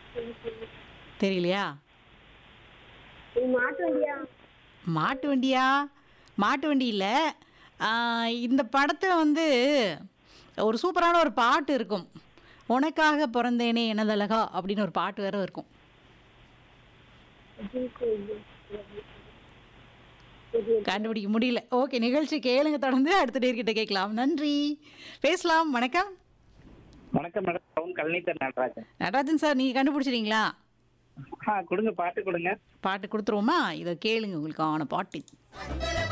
தெரியலையா இது மாட்டு வண்டியா மாட்டு வண்டியா மாட்டு வண்டி இல்லை இந்த படத்தில் வந்து ஒரு சூப்பரான ஒரு பாட்டு இருக்கும் உனக்காக பிறந்தேனே எனதழகா அப்படின்னு ஒரு பாட்டு வேற இருக்கும் கண்டுபிடிக்க முடியல ஓகே நிகழ்ச்சி கேளுங்க தொடர்ந்து அடுத்த நேர்கிட்ட கேட்கலாம் நன்றி பேசலாம் வணக்கம் வணக்கம் மேடம் டவுன் கல்நீத்தர் நடராஜன் நடராஜன் சார் நீங்கள் கண்டுபிடிச்சிட்டீங்களா ஆ கொடுங்க பாட்டு கொடுங்க பாட்டு கொடுத்துருவோமா இதை கேளுங்க உங்களுக்கு ஆன பாட்டு